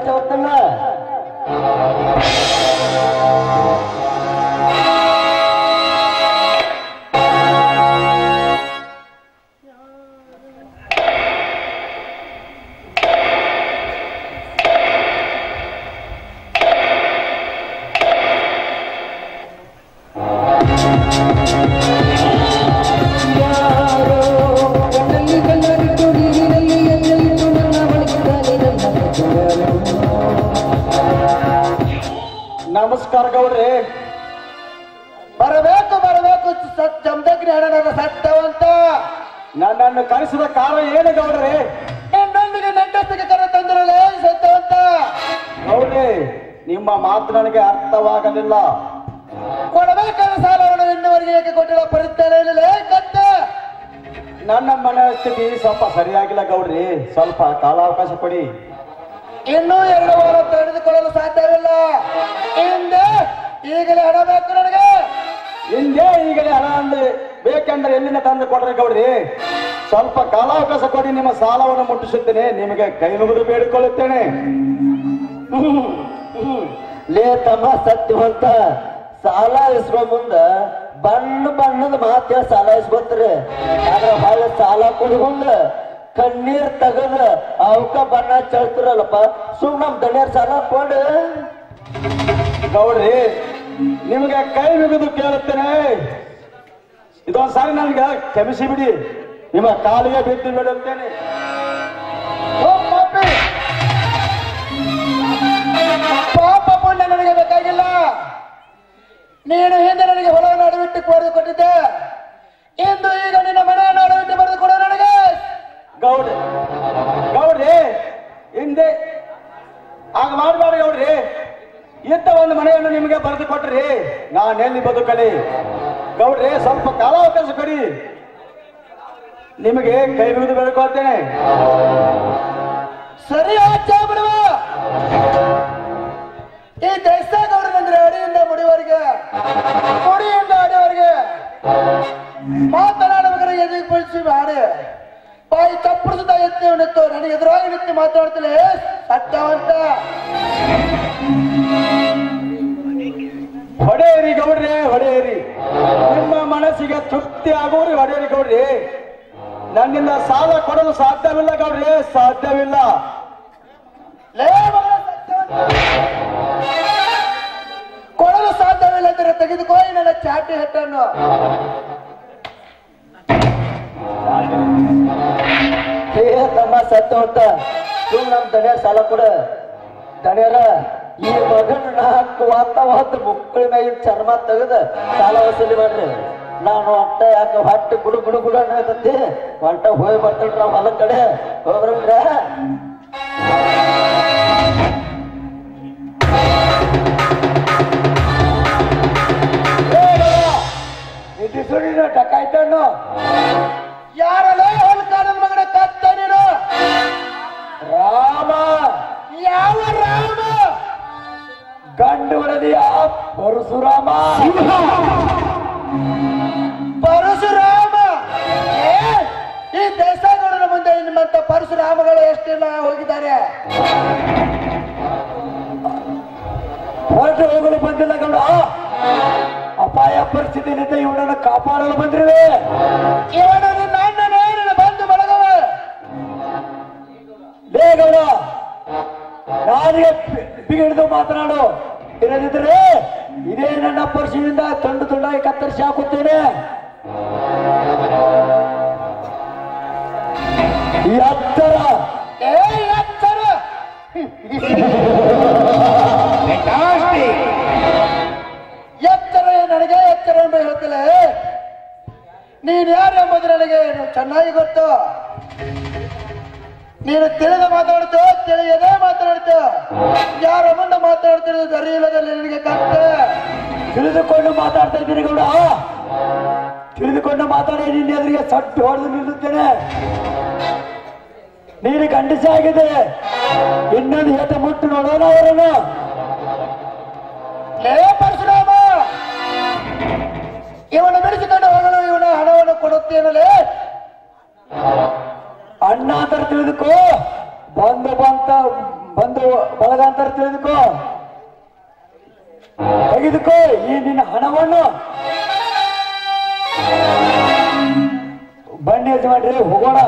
ಸತ್ಯವತ್ತಲ್ಲ ಯಾರೋ ಕಣ್ಣಲ್ಲಿ ಕಣ್ಣರಿಟ್ಟು ನೀರಿನಲ್ಲಿ ಎಣ್ಣೆಯಿಟ್ಟು ನನ್ನ ಬಳಗಿದ್ದಾನೆ ನನ್ನ ಮಗಳು. ನಮಸ್ಕಾರ ಗೌಡ್ರಿ ಬರಬೇಕು ಬರಬೇಕು ಸತ್ ಜಮದಗ್ನಿ ಹಣದ ಸತ್ಯವಂತ ನನ್ನನ್ನು ಕರೆಸಿದ ಕಾರಣ ಏನು ಗೌಡ್ರಿ ಇನ್ನೊಂದಿಗೆ ನಂಟಸ್ತಿಗೆ ಕರೆ ತಂದಿರಲೇ ಸತ್ಯವಂತ ಗೌಡ್ರಿ ನಿಮ್ಮ ಮಾತು ನನಗೆ ಅರ್ಥವಾಗಲಿಲ್ಲ ಕೊಡಬೇಕಾದ ಸಾಲವನ್ನು ಇನ್ನುವರೆಗೆ ಏಕೆ ಕೊಟ್ಟಿಲ್ಲ ಪರಿಸ್ಥಿತಿ ಇಲ್ಲ ಕತ್ತೆ ನನ್ನ ಮನೆ ಸ್ಥಿತಿ ಸ್ವಲ್ಪ ಸರಿಯಾಗಿಲ್ಲ ಗೌಡ್ರಿ ಸ್ವಲ್ಪ ಕಾಲಾವಕಾಶ ಕೊಡಿ ಇನ್ನೂ ಎರಡು ವಾರ ತಡೆದುಕೊಳ್ಳಲು ಸಾಧ್ಯವಿಲ್ಲ ಹಿಂದೆ ಈಗಲೇ ಹಣ ಬೇಕು ನನಗೆ ಹಿಂದೆ ಈಗಲೇ ಹಣ ಅಂದು ಬೇಕೆಂದ್ರೆ ಎಲ್ಲಿಂದ ತಂದು ಕೊಡ್ರಿ ಗೌಡ್ರಿ ಸ್ವಲ್ಪ ಕಾಲಾವಕಾಶ ಕೊಡಿ ನಿಮ್ಮ ಸಾಲವನ್ನು ಮುಟ್ಟಿಸುತ್ತೇನೆ ನಿಮಗೆ ಕೈ ಮುಗಿದು ಬೇಡಿಕೊಳ್ಳುತ್ತೇನೆ ಲೇ ತಮ್ಮ ಸತ್ಯವಂತ ಸಾಲ ಇಸ್ಕೊ ಮುಂದ ಬಣ್ಣ ಬಣ್ಣದ ಮಾತ ಸಾಲ ಇಸ್ಕೊತ್ರಿ ಆದ್ರ ಹೊಳ್ಳ ಸಾಲ ಕುಡ್ಕೊಂಡ ಕಣ್ಣೀರ್ ತೆಗದ ಅವಕ್ಕ ಬಣ್ಣ ಚಳ್ತಿರಲ್ಲಪ್ಪ ಸುಮ್ ನಮ್ ದಣಿಯರ್ ಸಾಲ ಕೊಡು ಗೌಡ್ರಿ ನಿಮಗೆ ಕೈ ಮುಗಿದು ಕೇಳುತ್ತೇನೆ ಇದೊಂದ್ ಸಾರಿ ನನಗೆ ಕ್ಷಮಿಸಿ ಬಿಡಿ ನಿಮ್ಮ ಕಾಲಿಗೆ ಬಿದ್ದು ಬಿಡುತ್ತೇನೆ ಓ ಪಾಪಿ ಪಾಪ ಪುಣ್ಯ ನನಗೆ ಬೇಕಾಗಿಲ್ಲ ನೀನು ಹಿಂದೆ ನನಗೆ ಹೊಲ ನಡುವಿಟ್ಟು ಬರೆದು ಕೊಟ್ಟಿದ್ದೆ ಇಂದು ಈಗ ನಿನ್ನ ಮನೆ ನಡುವಿಟ್ಟು ಬರೆದು ಕೊಡು ನನಗೆ ಗೌಡ್ರಿ ಗೌಡ್ರಿ ಹಿಂದೆ ಆಗ ಮಾಡಬೇಡಿ ಗೌಡ್ರಿ ಇಂಥ ಒಂದು ಮನೆಯನ್ನು ನಿಮಗೆ ಬರೆದು ಕೊಟ್ರಿ ನಾನೆಲ್ಲಿ ಬದುಕಲಿ ಗೌಡ್ರಿ ಸ್ವಲ್ಪ ಕಾಲಾವಕಾಶ ಕೊಡಿ ನಿಮಗೆ ಕೈ ಮುಗಿದು ಬೇಡ್ಕೊಳ್ತೇನೆ ಸರಿ ಆಚೆ ಬಿಡುವ ಈ ದೇಶ ಗೌಡನಂದ್ರೆ ಅಡಿಯಿಂದ ಮುಡಿವರೆಗೆ ಮುಡಿಯಿಂದ ಅಡಿವರೆಗೆ ಮಾತನಾಡುವಾಗ ಎದುರು ಪಡಿಸಿ ಮಾಡಿ ಬಾಯಿ ಚಪ್ಪಡಿಸಿದ ಎತ್ತಿ ನಿಂತು ನನಗೆ ಎದುರಾಗಿ ನಿಂತು ಮಾತಾಡ್ತಿಲ್ಲ ಸತ್ಯವಂತ ಹೊಡೆಯಿರಿ ಗೌಡ್ರಿ ಹೊಡೆಯಿರಿ ನಿಮ್ಮ ಮನಸ್ಸಿಗೆ ತೃಪ್ತಿ ಆಗುವರಿ ಹೊಡೆಯಿರಿ ಗೌಡ್ರಿ ನನ್ನಿಂದ ಸಾಲ ಕೊಡಲು ಸಾಧ್ಯವಿಲ್ಲ ಗೌಡ್ರಿ ಸಾಧ್ಯವಿಲ್ಲ ಲೇ ಮಗನ ಸತ್ಯವಂತ. ಕೊಡಲು ಸಾಧ್ಯವಿಲ್ಲ ಅಂದರೆ ತೆಗೆದುಕೋ ಈ ನನ್ನ ಚಾಟಿ ಹೆಟ್ಟನ್ನು ಹೇ ತಮ್ಮ ಸತ್ಯವಂತ ಸುಮ್ ನಮ್ ದಣಿಯರ್ ಸಾಲ ಕೊಡ ದಣಿಯರ ಈ ಮಗನ ನಾಲ್ಕು ವಾತಾವರಣ ಮುಕ್ಕಳ ಮ್ಯಾಗಿನ ಚರ್ಮ ತೆಗೆದ ಸಾಲ ವಸೂಲಿ ಮಾಡ್ರಿ ನಾನು ಒಟ್ಟ ಯಾಕೆ ಹೊಟ್ಟೆ ಗುಡು ಗುಡು ಗುಡು ಅನ್ನಕತ್ತಿ ಹೊಂಟ ಹೋಗಿ ಬರ್ತೇನ್ರಿ ನಾವು ಹೊಲದ ಕಡೆ ಹೋಗ್ರಂದ್ರ ಇದು ಸುಡಿನ ಟಕಾಯ್ತಣ್ಣು ಯಾರಲ್ಲೇ ಹೊಲ ಕಾಲದ ಮಗನ ಕತ್ತ ನೀನು ರಾಮ ಯಾವ ರಾಮ ಗಂಡು ವರದಿಯ ಪರಶುರಾಮ ಪರಶುರಾಮ ಏ, ಈ ದೇಶಗಳ ಮುಂದೆ ನಿಮ್ಮಂತ ಪರಶುರಾಮಗಳು ಎಷ್ಟಿಲ್ಲ ಹೋಗಿದ್ದಾರೆ ಹೊರಟು ಹೋಗಲು ಬಂದಿಲ್ಲ ಗೌಡ ಅಪಾಯ ಪರಿಸ್ಥಿತಿಯಿಂದ ಇವನನ್ನು ಕಾಪಾಡಲು ಬಂದಿರುವೆ ಇವನು ನಿನ್ನ ಅಣ್ಣನೇ ನಿನ್ನ ಬಂಧು ಬಳಗವೇ ಲೇ ಗೌಡ ನಾನಿಗೆ ಬಿಗಿಡಿದು ಮಾತನಾಡು ಇರದಿದ್ರೆ ಇದೇ ನನ್ನ ಪರ್ಸಿನಿಂದ ತುಂಡು ತುಂಡಾಗಿ ಕತ್ತರಿಸಿ ಹಾಕುತ್ತೇನೆ ಈ ಹತ್ತರ ಏ ಎತ್ತರ ಎತ್ತರ ನನಗೆ ಎತ್ತರ ಎಂದು ಹೇಳ್ತಿಲ್ಲ ನೀನು ಯಾರು ಎಂಬುದು ನನಗೆ ಚೆನ್ನಾಗಿ ಗೊತ್ತು ನೀನು ತಿಳಿದ ಮಾತಾಡ್ತು ತಿಳಿಯದೇ ಮಾತಾಡ್ತು ಯಾರ ಮುಂದೆ ಮಾತಾಡ್ತಿರೋದು ಸರಿ ಇಲ್ಲದಲ್ಲಿ ನಿನಗೆ ಕತ್ತೆ ತಿಳಿದುಕೊಂಡು ಮಾತಾಡ್ತಾ ಇದ್ದೀನಿ ಗೌಡ ತಿಳಿದುಕೊಂಡು ಮಾತಾಡಿ ನಿನ್ನ ಎದುರಿಗೆ ಸಟ್ಟು ಹೊಡೆದು ನಿಲ್ಲುತ್ತೇನೆ ನೀನು ಖಂಡಿಸಿ ಆಗಿದೆ ಇನ್ನೊಂದು ಹೇಟ ಮುಟ್ಟು ನೋಡೋಣ ಅವರನ್ನು ಲೇ ಪರಶುರಾಮ ಇವನು ಬಿಡಿಸಿಕೊಂಡು ಹೋಗಲು ಇವನ ಹಣವನ್ನು ಕೊಡುತ್ತೇನಲೇ ಅಣ್ಣ ಅಂತ ತಿಳಿದುಕೋ ಬಂದು ಬಂತ ಬಂದ ಅಂತ ಬಳಗ ಅಂತಾರೆ ತಿಳಿದುಕೋ ತೆಗೆದುಕೋ ಈ ನಿನ್ನ ಹಣವನ್ನು ಬನ್ನಿ ಯಜಮಾನ್ರಿ ಹೋಗೋಣ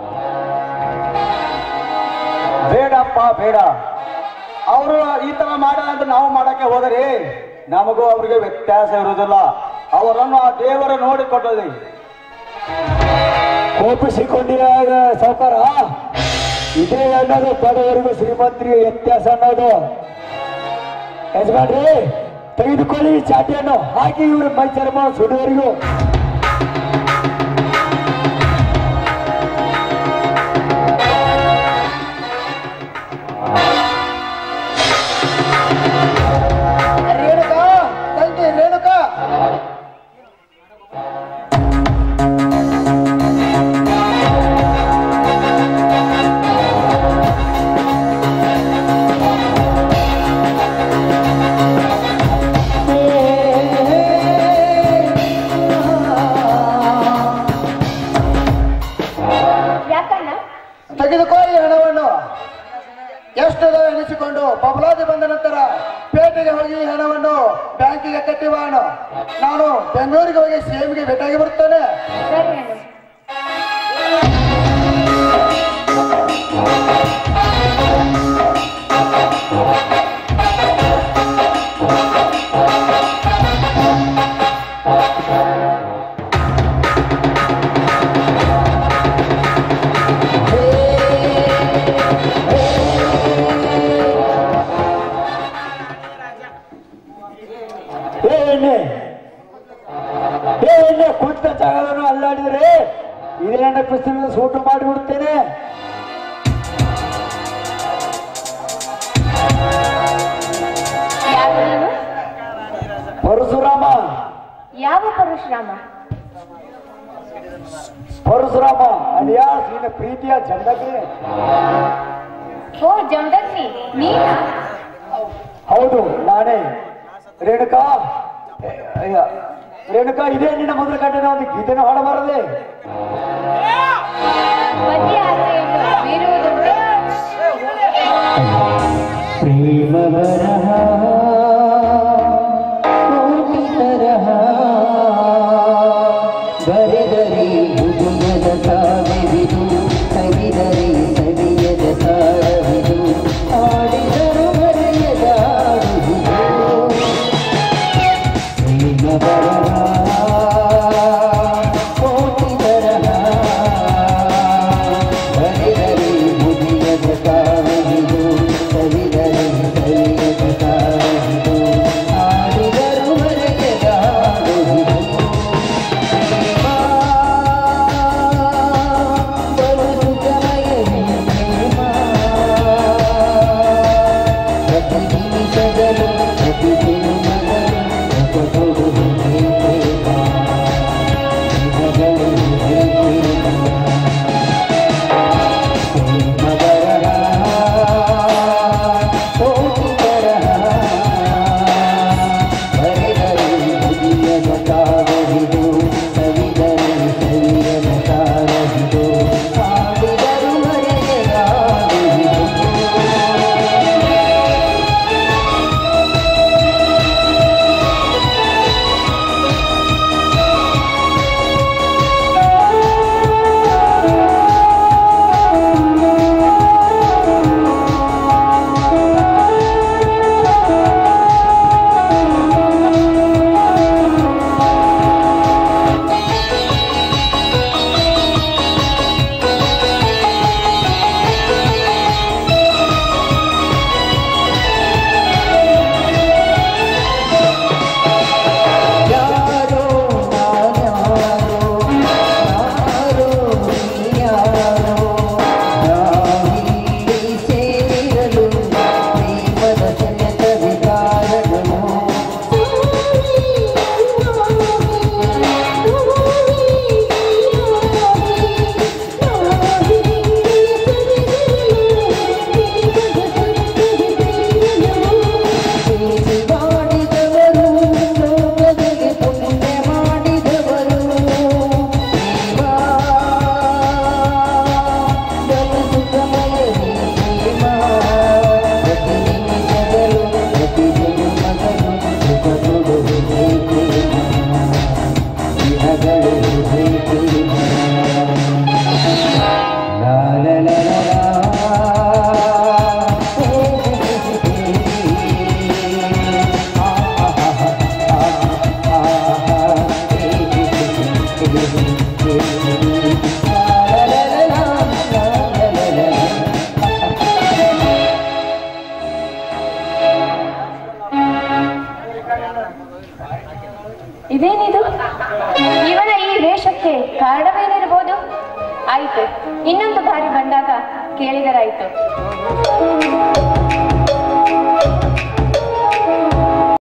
ಬೇಡಪ್ಪ ಬೇಡ ಅವರು ಈ ತರ ಮಾಡಲ್ಲ ಅಂತ ನಾವು ಮಾಡಕ್ಕೆ ಹೋದರೆ ನಮಗೂ ಅವ್ರಿಗೆ ವ್ಯತ್ಯಾಸ ಇರುವುದಿಲ್ಲ ಅವರನ್ನು ಆ ದೇವರು ನೋಡಿಕೊಟ್ಟದೆ ಕೋಪಿಸಿಕೊಂಡಿರಾಗ ಸಾವುಕಾರ ಇದೇ ಅನ್ನೋದು ಬಡವರಿಗೂ ಶ್ರೀಮಂತರಿಗೆ ವ್ಯತ್ಯಾಸ ಅನ್ನೋದು ಯಜಮಾನ್ರಿ ತೆಗೆದುಕೊಳ್ಳಿ ಈ ಚಾಟಿಯನ್ನು ಹಾಕಿ ಇವರು ಮೈ ಚರ್ಮ ಸುಡುವರಿಗೂ ರೇಣುಕಾ ತಂಗಿ ರೇಣುಕಾ ಯಾಕಣ್ಣ ತೆಗೆದುಕೋ ಈ ಹಣವನ್ನು ಎಷ್ಟದ ಎಣಿಸಿಕೊಂಡು ಬಬಲಾದಿ ಬಂದ ನಂತರ ಪೇಟೆಗೆ ಹೋಗಿ ಈ ಹಣವನ್ನು ಬ್ಯಾಂಕಿಗೆ ಕಟ್ಟಿವಾಣ ನಾನು ಬೆಂಗಳೂರಿಗೆ ಹೋಗಿ ಸಿಎಂಗೆ ಭೇಟಿಯಾಗಿ ಬರುತ್ತೇನೆ ಸರಿ ಅಣ್ಣ ಏ ಎಣ್ಣೆ ಏ ಎಣ್ಣೆ ಕುಂತ ಜಾಗವನ್ನು ಅಲ್ಲಾಡಿದ್ರೆ ಇದೇನ ಪಿಸ್ತೂಲ್ ಸೂಟು ಮಾಡಿಬಿಡ್ತೇನೆ ಯಾರು ನೀನು ಪರಶುರಾಮ ಯಾವ ಪರಶುರಾಮ ಪರಶುರಾಮ ಅಲಿಯಾಸ್ ನಿನ್ನ ಪ್ರೀತಿಯ ಚಂದಕ್ಕೆ ಓ ಜಮದಗ್ನಿ ನೀನಾ ಹೌದು ನಾನೇ ರೇಣುಕಾ ಏ, ಅಯ್ಯ ರೇಣುಕಾ ಇದೇ ನಿನ್ನ ಮೊದಲ ಗಂಟೆನ ಒಂದು ಗೀತೆನ ಹಾಡಬಾರದೆ ಪತಿ ಆಸೆಯನ್ನು ಮೀರುವುದುಂಟೆ ಪ್ರೇಮ ಬರಹ ಕೋಟಿ ತರಹ ಬರೆದರೆ ಭುಜದ ಸಾವಿರಿದು ಕವಿದರೆ ಸವಿಯದ ಸಾರವಿದು ಆಡಿದರು ಬರೆಯದ ಪ್ರೇಮ ಬರಹ ಕೋಟಿ ತರಹ ಬರೆದರೆ ಮುಗಿಯದ ಕಾವಿದು ಕವಿದರೆ ಸರಿಯದ ಇದೇನಿದು ಇವನ ಈ ವೇಷಕ್ಕೆ ಕಾರಣವೇನಿರಬಹುದು ಆಯ್ತು ಇನ್ನೊಂದು ಬಾರಿ ಬಂದಾಗ ಕೇಳಿದರಾಯ್ತು